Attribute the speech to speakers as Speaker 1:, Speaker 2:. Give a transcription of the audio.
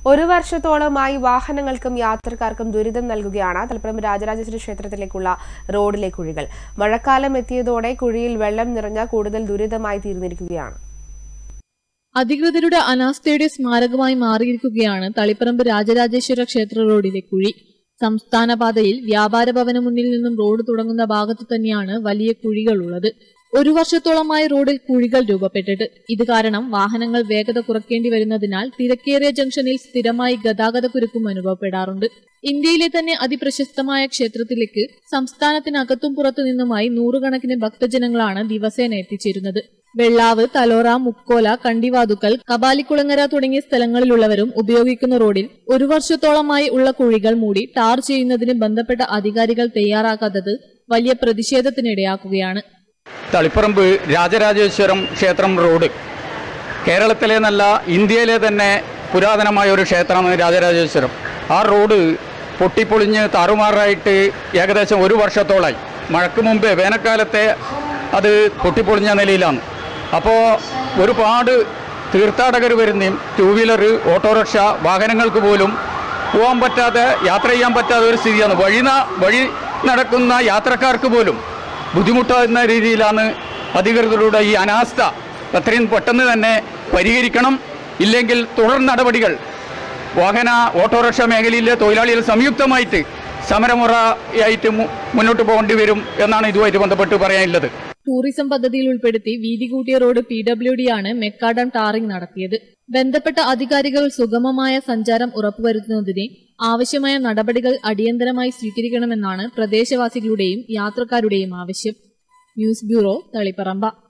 Speaker 1: ഒരു വർഷത്തോളമായി വാഹനങ്ങൾക്കും യാത്രക്കാർക്കും ദുരിതം നൽകുകയാണ് തലപ്പുറം രാജരാജേശ്വരി ക്ഷേത്രത്തിലേക്കുള്ള റോഡിലെ കുഴികൾ മഴക്കാലം എത്തിയതോടെ കുഴിയിൽ വെള്ളം നിറഞ്ഞ കൂടുതൽ ദുരിതമായി തീർന്നിരിക്കുകയാണ്
Speaker 2: അധികൃതരുടെ അനാസ്ഥയുടെ സ്മാരകമായി മാറിയിരിക്കുകയാണ് തളിപ്പറമ്പ് രാജരാജേശ്വര ക്ഷേത്ര റോഡിലെ കുഴി സംസ്ഥാന പാതയിൽ വ്യാപാര ഭവന മുന്നിൽ നിന്നും റോഡ് തുടങ്ങുന്ന ഭാഗത്ത് തന്നെയാണ് വലിയ കുഴികൾ ഉള്ളത് ഒരു വർഷത്തോളമായി റോഡിൽ കുഴികൾ രൂപപ്പെട്ടിട്ട് ഇത് കാരണം വാഹനങ്ങൾ വേഗത കുറയ്ക്കേണ്ടി വരുന്നതിനാൽ തിരക്കേറിയ ജംഗ്ഷനിൽ സ്ഥിരമായി ഗതാഗതക്കുരുക്കും അനുഭവപ്പെടാറുണ്ട് ഇന്ത്യയിലെ തന്നെ അതിപ്രശസ്തമായ ക്ഷേത്രത്തിലേക്ക് സംസ്ഥാനത്തിനകത്തും പുറത്തു നിന്നുമായി നൂറുകണക്കിന് ഭക്തജനങ്ങളാണ് ദിവസേന എത്തിച്ചേരുന്നത് വെള്ളാവ് തലോറ മുക്കോല കണ്ടിവാതുക്കൽ കബാലിക്കുളങ്ങര തുടങ്ങിയ സ്ഥലങ്ങളിലുള്ളവരും ഉപയോഗിക്കുന്ന റോഡിൽ ഒരു വർഷത്തോളമായി ഉള്ള കുഴികൾ മൂടി ടാർ ചെയ്യുന്നതിന് ബന്ധപ്പെട്ട അധികാരികൾ തയ്യാറാക്കാത്തത് വലിയ പ്രതിഷേധത്തിനിടയാക്കുകയാണ്
Speaker 3: തളിപ്പറമ്പ് രാജരാജേശ്വരം ക്ഷേത്രം റോഡ് കേരളത്തിലെ നല്ല ഇന്ത്യയിലെ തന്നെ പുരാതനമായ ഒരു ക്ഷേത്രമാണ് രാജരാജേശ്വരം ആ റോഡ് പൊട്ടിപ്പൊളിഞ്ഞ് താറുമാറായിട്ട് ഏകദേശം ഒരു വർഷത്തോളായി മഴയ്ക്ക് മുമ്പേ വേനൽക്കാലത്തെ അത് പൊട്ടിപ്പൊളിഞ്ഞ നിലയിലാണ് അപ്പോൾ ഒരുപാട് തീർത്ഥാടകർ വരുന്നതും ടൂ വീലർ ഓട്ടോറിക്ഷ വാഹനങ്ങൾക്ക് പോലും പോകാൻ പറ്റാതെ യാത്ര ചെയ്യാൻ പറ്റാത്ത ഒരു സ്ഥിതിയാണ് വഴി ന- വഴി നടക്കുന്ന യാത്രക്കാർക്ക് പോലും ബുദ്ധിമുട്ടാകുന്ന രീതിയിലാണ് അധികൃതരുടെ ഈ അനാസ്ഥ എത്രയും പെട്ടെന്ന് തന്നെ പരിഹരിക്കണം ഇല്ലെങ്കിൽ തുടർ നടപടികൾ വാഹന ഓട്ടോറിക്ഷ മേഖലയിലെ തൊഴിലാളികൾ സംയുക്തമായിട്ട് സമരമുറയായിട്ട് മു- മുന്നോട്ട് പോകേണ്ടി വരും എന്നാണ് ഇതുമായിട്ട് ബന്ധപ്പെട്ട് പറയാനുള്ളത്
Speaker 2: ടൂറിസം പദ്ധതിയിൽ ഉൾപ്പെടുത്തി വീതി കൂട്ടിയ റോഡ് പി ഡബ്ല്യു ഡി ആണ് മെക്കാഡം ടാറിംഗ് നടത്തിയത് ബന്ധപ്പെട്ട അധികാരികൾ സുഗമമായ സഞ്ചാരം ഉറപ്പുവരുത്തുന്നതിന് ആവശ്യമായ നടപടികൾ അടിയന്തരമായി സ്വീകരിക്കണമെന്നാണ് പ്രദേശവാസികളുടെയും യാത്രക്കാരുടെയും ആവശ്യം ന്യൂസ് ബ്യൂറോ തളിപ്പറമ്പ